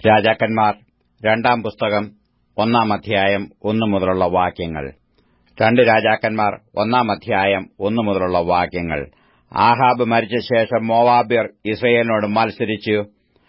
രാജാക്കന്മാർ രണ്ടാം പുസ്തകം ഒന്നാം അധ്യായം ഒന്നു മുതലുള്ള വാക്യങ്ങൾ രണ്ട് രാജാക്കന്മാർ ഒന്നാം അധ്യായം ഒന്നു മുതലുള്ള വാക്യങ്ങൾ ആഹാബ് മരിച്ച ശേഷം മോവാബ്യർ ഇസ്രയേലിനോട് മത്സരിച്ചു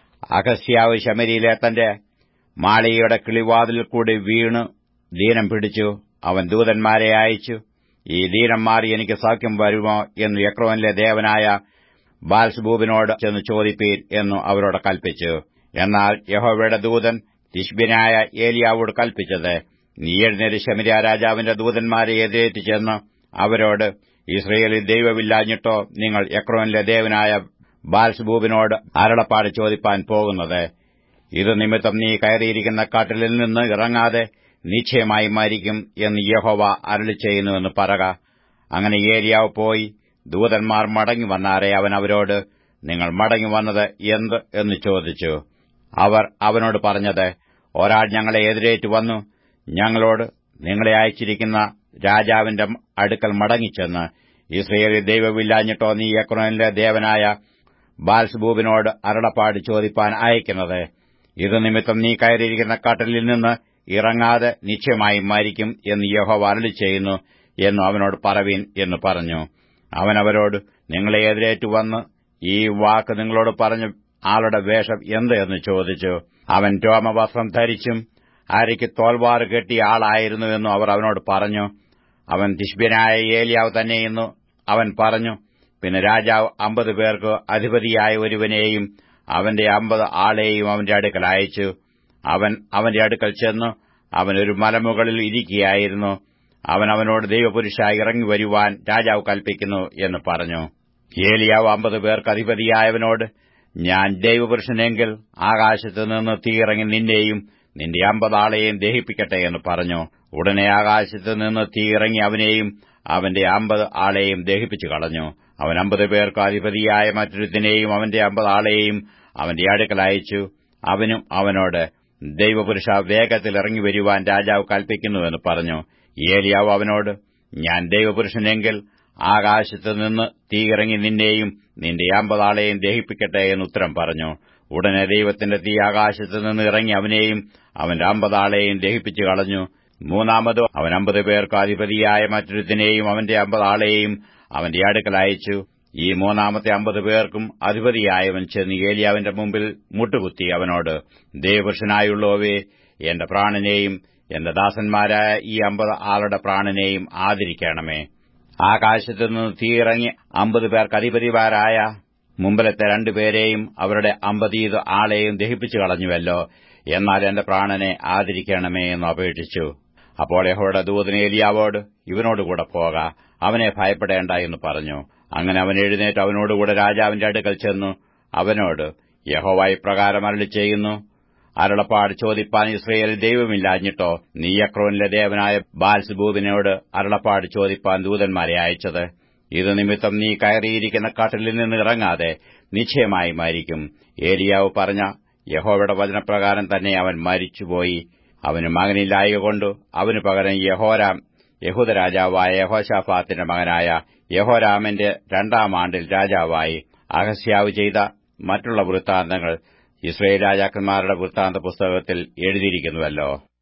അഗസ്യാവ് ശമരിയിലെ തന്റെ മാളികയുടെ കിളിവാതിലിൽ കൂടി വീണു ദീനം പിടിച്ചു അവൻ ദൂതന്മാരെ അയച്ചു ഈ ദീനം മാറി എനിക്ക് സൗഖ്യം വരുമോ എന്ന് യക്രോനിലെ ദേവനായ ബാൽസ്ബൂബിനോട് ചെന്ന് ചോദിപ്പീൻ എന്നു അവരോട് കൽപ്പിച്ചു എന്നാൽ യഹോവയുടെ ദൂതൻ തിഷ്ബിനായ ഏലിയാവോട് കൽപ്പിച്ചത് നീ എഴുന്നേറ്റ് ശമരിയ രാജാവിന്റെ ദൂതന്മാരെ എതിരേറ്റ് ചെന്ന് അവരോട് ഇസ്രയേലിൽ ദൈവമില്ലാഞ്ഞിട്ടോ നിങ്ങൾ യക്രോനിലെ ദേവനായ ബാൽസ്ബൂബിനോട് അരളപ്പാട് ചോദിപ്പാൻ പോകുന്നത് ഇത് നിമിത്തം നീ കയറിയിരിക്കുന്ന കാട്ടിലിൽ നിന്ന് ഇറങ്ങാതെ നിശ്ചയമായി മരിക്കും എന്ന് യഹോവ അരളി ചെയ്യുന്നുവെന്ന് പറക അങ്ങനെ ഏരിയാവ് പോയി ദൂതന്മാർ മടങ്ങി വന്നാരെ അവൻ അവരോട് നിങ്ങൾ മടങ്ങി വന്നത് എന്ത് എന്ന് ചോദിച്ചു അവർ അവനോട് പറഞ്ഞത് ഒരാൾ ഞങ്ങളെ എതിരേറ്റു വന്നു ഞങ്ങളോട് നിങ്ങളെ അയച്ചിരിക്കുന്ന രാജാവിന്റെ അടുക്കൽ മടങ്ങിച്ചെന്ന് ഇസ്രയേലിൽ ദൈവമില്ലാഞ്ഞിട്ടോ നീ യക്രോനിലെ ദേവനായ ബാൽസ്ബൂബിനോട് അരുളപ്പാട് ചോദിപ്പാൻ അയക്കുന്നത് ഇത് നിമിത്തം നീ കയറിയിരിക്കുന്ന കട്ടലിൽ നിന്ന് ഇറങ്ങാതെ നിശ്ചയമായി മരിക്കും എന്ന് യഹോവ അരളി ചെയ്യുന്നു എന്നു അവനോട് പറവീൻ എന്ന് പറഞ്ഞു അവൻ അവരോട് നിങ്ങളെ എതിരേറ്റു വന്ന് ഈ വാക്ക് നിങ്ങളോട് പറഞ്ഞ ആളുടെ വേഷം എന്ത് എന്ന് ചോദിച്ചു അവൻ രോമവസ്ത്രം ധരിച്ചും അരയ്ക്ക് തോൽവാറ് കെട്ടിയ ആളായിരുന്നുവെന്നു അവർ അവനോട് പറഞ്ഞു അവൻ തിഷ്ബ്യനായ ഏലിയാവ് തന്നെയെന്നു അവൻ പറഞ്ഞു പിന്നെ രാജാവ് അമ്പത് പേർക്ക് അധിപതിയായ ഒരുവനെയും അവന്റെ അമ്പത് ആളെയും അവന്റെ അടുക്കൽ അയച്ചു അവൻ അവന്റെ അടുക്കൽ ചെന്നു അവൻ ഒരു മലമുകളിൽ ഇരിക്കുകയായിരുന്നു അവൻ അവനോട് ദൈവപുരുഷ ഇറങ്ങി വരുവാൻ രാജാവ് കൽപ്പിക്കുന്നു എന്ന് പറഞ്ഞു ഏലിയാവ് അമ്പത് പേർക്ക് അധിപതിയായവനോട് ഞാൻ ദൈവപുരുഷനെങ്കിൽ ആകാശത്ത് നിന്ന് തീയിറങ്ങി നിന്നെയും നിന്റെ അമ്പതാളെയും ദഹിപ്പിക്കട്ടെ എന്ന് പറഞ്ഞു ഉടനെ ആകാശത്ത് നിന്ന് തീയിറങ്ങി അവനെയും അവന്റെ അമ്പത് ആളെയും ദഹിപ്പിച്ചു കളഞ്ഞു അവൻ അമ്പത് പേർക്ക് അധിപതിയായ മറ്റൊരുത്തിനെയും അവന്റെ അമ്പത് ആളെയും അവന്റെ അടുക്കൽ അയച്ചു അവനും അവനോട് ദൈവപുരുഷ വേഗത്തിൽ ഇറങ്ങി വരുവാൻ രാജാവ് കൽപ്പിക്കുന്നുവെന്ന് പറഞ്ഞു ഏലിയാവ് അവനോട് ഞാൻ ദൈവപുരുഷനെങ്കിൽ ആകാശത്ത് നിന്ന് തീയിറങ്ങി നിന്നെയും നിന്റെ അമ്പതാളെയും ദഹിപ്പിക്കട്ടെ എന്ന് ഉത്തരം പറഞ്ഞു ഉടനെ ദൈവത്തിന്റെ തീ ആകാശത്ത് നിന്ന് ഇറങ്ങി അവനെയും അവന്റെ അമ്പതാളെയും ദഹിപ്പിച്ചു കളഞ്ഞു മൂന്നാമതോ അവൻ അമ്പത് പേർക്ക് അധിപതിയായ മറ്റൊരുത്തിനെയും അവന്റെ അമ്പതാളെയും അവന്റെ അടുക്കൽ അയച്ചു ഈ മൂന്നാമത്തെ അമ്പത് പേർക്കും അധിപതിയായവൻ ചെന്ന് ഏലിയാവിന്റെ മുമ്പിൽ മുട്ടുകുത്തി അവനോട് ദേവപുരുഷനായുള്ളവേ എന്റെ പ്രാണനെയും എന്റെ ദാസന്മാരായ ഈ അമ്പത് ആളുടെ പ്രാണനെയും ആദരിക്കണമേ ആകാശത്തു നിന്ന് തീയിറങ്ങി അമ്പത് പേർക്ക് അധിപതിമാരായ മുമ്പിലത്തെ രണ്ടുപേരെയും അവരുടെ അമ്പതീത് ആളെയും ദഹിപ്പിച്ചു കളഞ്ഞുവല്ലോ എന്നാൽ എന്റെ പ്രാണനെ ആദരിക്കണമേ എന്ന് അപേക്ഷിച്ചു അപ്പോൾ യഹോയുടെ ദൂതന് ഏലിയാവോട് ഇവനോടുകൂടെ പോക അവനെ ഭയപ്പെടേണ്ട എന്ന് പറഞ്ഞു അങ്ങനെ അവൻ എഴുന്നേറ്റ് അവനോടുകൂടെ രാജാവിന്റെ അടുക്കൽ ചെന്നു അവനോട് യഹോവ ഇപ്രകാരം അരളി ചെയ്യുന്നു അരുളപ്പാട് ചോദിപ്പാൻ ഇസ്രയേൽ ദൈവമില്ലാഞ്ഞിട്ടോ നീ യക്രോനിലെ ദേവനായ ബാൽസ്ബൂബിനോട് അരുളപ്പാട് ചോദിപ്പാൻ ദൂതന്മാരെ അയച്ചത് ഇത് നിമിത്തം നീ കയറിയിരിക്കുന്ന കാട്ടിൽ നിന്ന് ഇറങ്ങാതെ നിശ്ചയമായി മരിക്കും ഏലിയാവ് പറഞ്ഞ യഹോവയുടെ വചനപ്രകാരം തന്നെ അവൻ മരിച്ചുപോയി അവന് മകനില്ലായകൊണ്ടു അവന് പകരം യഹോരാം യഹൂദ രാജാവായ യഹോശാഫാത്തിന്റെ മകനായ യഹോരാമന്റെ രണ്ടാം ആണ്ടിൽ രാജാവായി അഹസ്യാവ് ചെയ്ത മറ്റുള്ള വൃത്താന്തങ്ങൾ ഇസ്രയേൽ രാജാക്കന്മാരുടെ വൃത്താന്ത പുസ്തകത്തിൽ എഴുതിയിരിക്കുന്നുവല്ലോ